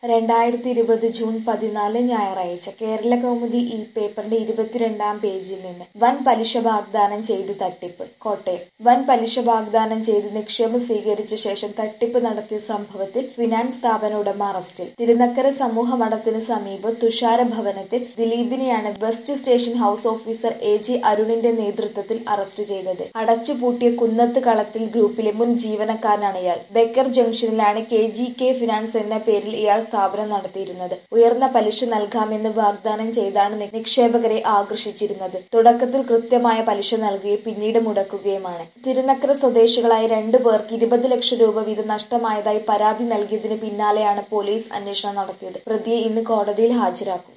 രണ്ടായിരത്തി ഇരുപത് ജൂൺ പതിനാല് ഞായറാഴ്ച കേരള കൗമുദി ഈ പേപ്പറിന്റെ ഇരുപത്തിരണ്ടാം പേജിൽ നിന്ന് വൻ പലിശ വാഗ്ദാനം ചെയ്ത് തട്ടിപ്പ് കോട്ടയം വൻ പലിശ വാഗ്ദാനം ചെയ്ത് നിക്ഷേപം സ്വീകരിച്ച ശേഷം തട്ടിപ്പ് നടത്തിയ സംഭവത്തിൽ ഫിനാൻസ് സ്ഥാപന ഉടമ അറസ്റ്റിൽ തിരുനക്കര സമൂഹ മഠത്തിന് സമീപം തുഷാര ഭവനത്തിൽ ദിലീപിനെയാണ് west station house officer A G അരുണിന്റെ നേതൃത്വത്തിൽ അറസ്റ്റ് ചെയ്തത് അടച്ചുപൂട്ടിയ കുന്നത്ത് കളത്തിൽ ഗ്രൂപ്പിലെ മുൻ ജീവനക്കാരനാണ് ഇയാൾ ബെക്കർ ജംഗ്ഷനിലാണ് കെ ജി കെ ഫിനാൻസ് എന്ന പേരിൽ ഇയാൾ സ്ഥാപനം നടത്തിയിരുന്നത് ഉയർന്ന പലിശ നൽകാമെന്ന് വാഗ്ദാനം ചെയ്താണ് നി- നിക്ഷേപകരെ ആകർഷിച്ചിരുന്നത് തുടക്കത്തിൽ കൃത്യമായ പലിശ നൽകുകയും പിന്നീട് മുടക്കുകയുമാണ് തിരുനക്കര സ്വദേശികളായ രണ്ടു പേർക്ക് ഇരുപത് ലക്ഷം രൂപ വീതം നഷ്ടമായതായി പരാതി നൽകിയതിന് പിന്നാലെയാണ് പോലീസ് അന്വേഷണം നടത്തിയത് പ്രതിയെ ഇന്ന് കോടതിയിൽ ഹാജരാക്കും